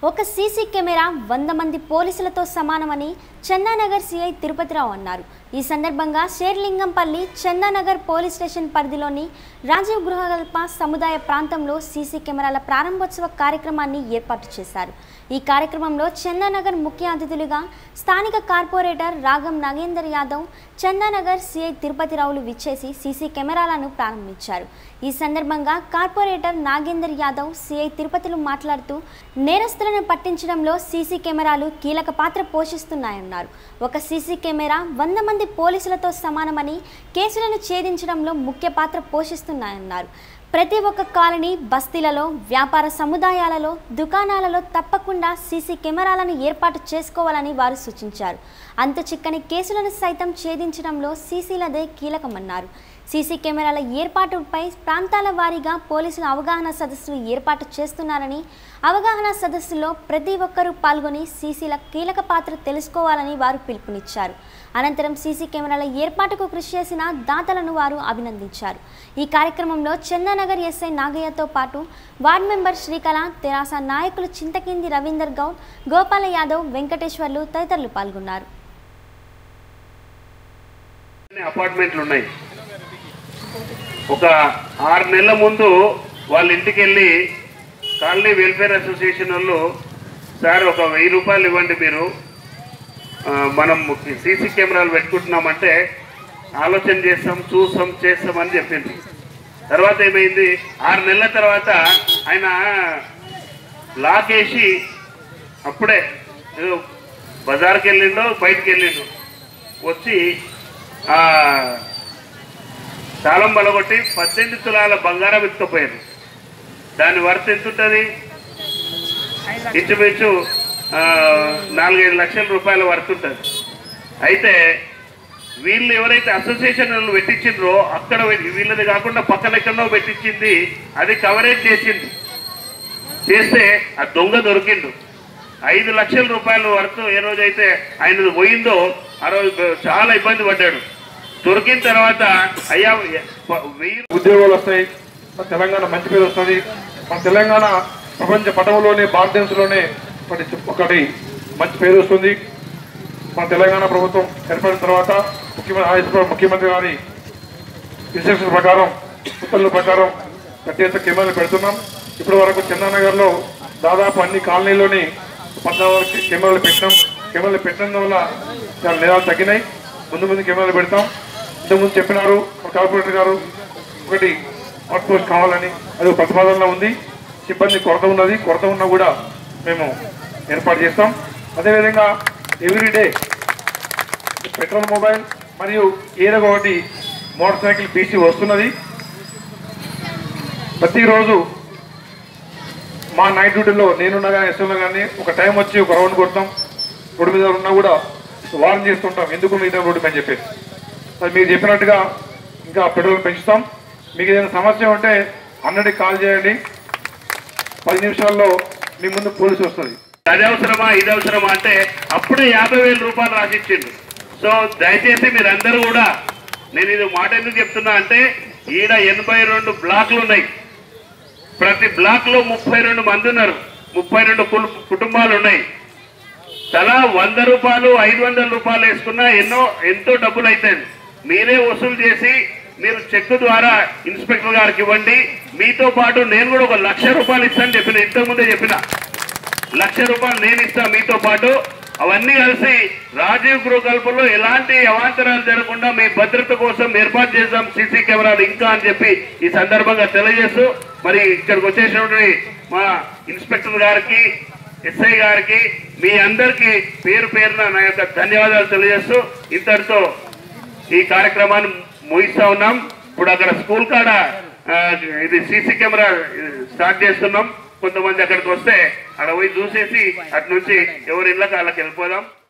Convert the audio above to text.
ఒక CC camera వంద మంది పోలీసులతో సమానమని చందానగర్ సిఐ తిరుపతిరావు అన్నారు ఈ సందర్భంగా షేర్లింగంపల్లి చందానగర్ పోలీస్ స్టేషన్ పరిధిలోని రాజీవ్ గృహకల్ప సముదాయ ప్రాంతంలో సీసీ కెమెరాల ప్రారంభోత్సవ కార్యక్రమాన్ని ఏర్పాటు చేశారు ఈ కార్యక్రమంలో చందానగర్ ముఖ్య అతిథులుగా స్థానిక కార్పొరేటర్ రాగం నాగేందర్ యాదవ్ చందానగర్ సిఐ తిరుపతిరావులు విచ్చేసి సీసీ కెమెరాలను ప్రారంభించారు ఈ సందర్భంగా కార్పొరేటర్ నాగేందర్ యాదవ్ సిఐ తిరుపతిలు మాట్లాడుతూ నేరస్తులను పట్టించడంలో సీసీ కెమెరాలు కీలక పాత్ర పోషిస్తున్నాయన్నారు ఒక సీసీ కెమెరా వంద మంది పోలీసులతో సమానమని కేసులను ఛేదించడంలో ముఖ్య పాత్ర పోషిస్తున్నాయన్నారు ప్రతి ఒక్క కాలనీ బస్తీలలో వ్యాపార సముదాయాలలో దుకాణాలలో తప్పకుండా సీసీ కెమెరాలను ఏర్పాటు చేసుకోవాలని వారు సూచించారు అంత చిక్కని కేసులను సైతం ఛేదించడంలో సీసీలదే కీలకమన్నారు సీసీ కెమెరాల ఏర్పాటుపై ప్రాంతాల వారీగా పోలీసులు అవగాహన సదస్సులు ఏర్పాటు చేస్తున్నారని అవగాహన సదస్సులో ప్రతి ఒక్కరూ పాల్గొని సీసీల కీలక పాత్ర తెలుసుకోవాలని వారు పిలుపునిచ్చారు అనంతరం సీసీ కెమెరాల ఏర్పాటుకు కృషి చేసిన దాతలను వారు అభినందించారు ఈ కార్యక్రమంలో చందానగర్ ఎస్ఐ నాగయ్యతో పాటు వార్డు మెంబర్ శ్రీకళ తెరాస నాయకులు చింతకింది రవీందర్ గౌడ్ గోపాల యాదవ్ వెంకటేశ్వర్లు తదితరులు పాల్గొన్నారు అన్ని అపార్ట్మెంట్లు ఉన్నాయి ఒక ఆరు నెలల ముందు వాళ్ళ ఇంటికి వెళ్ళి కాలనీ వెల్ఫేర్ అసోసియేషన్ వాళ్ళు సార్ ఒక వెయ్యి రూపాయలు ఇవ్వండి మీరు ఆ, మనం సీసీ కెమెరాలు పెట్టుకుంటున్నామంటే ఆలోచన చేస్తాం చూస్తాం చేస్తాం అని చెప్పింది తర్వాత ఏమైంది ఆరు నెలల తర్వాత ఆయన లాక్ వేసి అప్పుడే ఏదో బజార్కి వెళ్ళిండో బయటికి వెళ్ళిండు వచ్చి ఆ తాళం బలగొట్టి పద్దెనిమిది తులాల బంగారం ఎత్తుకుపోయారు దాని వర్త్ ఎంత ఉంటుంది ఇంచుమించు ఆ, నాలుగైదు లక్షల రూపాయల వర్త్ ఉంటుంది అయితే వీళ్ళు ఎవరైతే అసోసియేషన్ వాళ్ళు పెట్టించిండ్రో అక్కడ వీ- వీళ్ళది కాకుండా పక్కన ఎక్కడో పెట్టించింది అది కవరేజ్ చేసింది చేస్తే ఆ దొంగ దొరికిండు ఐదు లక్షల రూపాయల వరకు ఏ రోజైతే ఆయనది పోయిందో ఆ రోజు చాలా ఇబ్బంది పడ్డాడు దొరికిన తర్వాత అయ్యా ప- వెయ్యి ఉద్యోగాలు వస్తాయి మన తెలంగాణ మంచి పేరు వస్తుంది మన తెలంగాణ ప్రపంచ పటంలోనే భారతదేశంలోనే ఒకటి ఒకటి మంచి పేరు వస్తుంది మన తెలంగాణ ప్రభుత్వం ఏర్పడిన తర్వాత ముఖ్యమంత్రి ఆంధ్రప్రదేశ్ ముఖ్యమంత్రి గారి ఇన్స్ట్రక్షన్ ప్రకారం ఉత్తర్వుల ప్రకారం ప్రత్యేక కెమెరాలు పెడుతున్నాం ఇప్పటి వరకు చందానగర్లో దాదాపు అన్ని కాలనీలోని పద్నాలుగు కెమెరాలు పెట్టినాం కెమెరాలు పెట్టడం వల్ల చాలా నేరాలు తగ్గినాయి ముందు ముందు కెమెరాలు పెడతాం ఇంతకుముందు చెప్పినారు మన కార్పొరేటర్ గారు ఒకటి అవుట్ పోస్ట్ కావాలని అది ఒక ప్రతిపాదనలో ఉంది సిబ్బంది కొరత ఉన్నది కొరత ఉన్నా కూడా మేము ఏర్పాటు చేస్తాం అదేవిధంగా ఎవ్రీడే పెట్రోల్ మొబైల్ మరియు ఏదో ఒకటి మోటార్ సైకిల్ బీసీ వస్తున్నది ప్రతిరోజు మా నైట్ డ్యూటీలో నేనున్నా కానీ ఎస్ఎంలో కానీ ఒక టైం వచ్చి ఒక రౌండ్ కొడతాం రోడ్డు మీద ఉన్నా కూడా వార్న్ చేస్తుంటాం ఎందుకు మీద రోడ్డు అని చెప్పేసి అది మీరు చెప్పినట్టుగా ఇంకా పెట్రోల్ పెంచుతాం మీకు ఏదైనా సమస్య ఉంటే హండ్రెడ్కి కాల్ చేయండి పది నిమిషాల్లో మీ ముందు పోలీసు వస్తుంది అది అవసరమా ఇది అవసరమా అంటే అప్పుడే యాభై వేల రూపాయలు రాసిచ్చిండు సో దయచేసి మీరందరూ కూడా నేను ఇది మాట ఎందుకు చెప్తున్నా అంటే ఈడ ఎనభై రెండు బ్లాక్లు ఉన్నాయి ప్రతి బ్లాక్ లో ముప్పై రెండు మంది ఉన్నారు ముప్పై రెండు కుల్- కుటుంబాలు ఉన్నాయి తలా వంద రూపాయలు ఐదు వందల రూపాయలు వేసుకున్నా ఎన్నో ఎంతో డబ్బులు అవుతుంది మీరే వసూలు చేసి మీరు చెక్ ద్వారా ఇన్స్పెక్టర్ గారికి ఇవ్వండి మీతో పాటు నేను కూడా ఒక లక్ష రూపాయలు ఇస్తాను చెప్పిన ఇంతకుముందే చెప్పిన లక్ష రూపాయలు నేను ఇస్తా మీతో పాటు అవన్నీ కలిసి రాజీవ్ గృహకల్పలో ఎలాంటి అవాంతరాలు జరగకుండా మీ భద్రత కోసం ఏర్పాటు చేద్దాం సీసీ కెమెరాలు ఇంకా అని చెప్పి ఈ సందర్భంగా తెలియజేస్తూ మరి ఇక్కడికి వచ్చేసినటువంటి మా ఇన్స్పెక్టర్ గారికి ఎస్ఐ గారికి మీ అందరికీ పేరు పేరున నా యొక్క ధన్యవాదాలు తెలియజేస్తూ ఇంతటితో ఈ కార్యక్రమాన్ని ముగిస్తా ఉన్నాం ఇప్పుడు అక్కడ స్కూల్ కాడ ఆ, ఇది సీసీ కెమెరా స్టార్ట్ చేస్తున్నాం కొంతమంది అక్కడికి వస్తే అక్కడ పోయి చూసేసి అటు నుంచి ఎవరి ఇళ్ళకి వాళ్ళకి వెళ్ళిపోదాం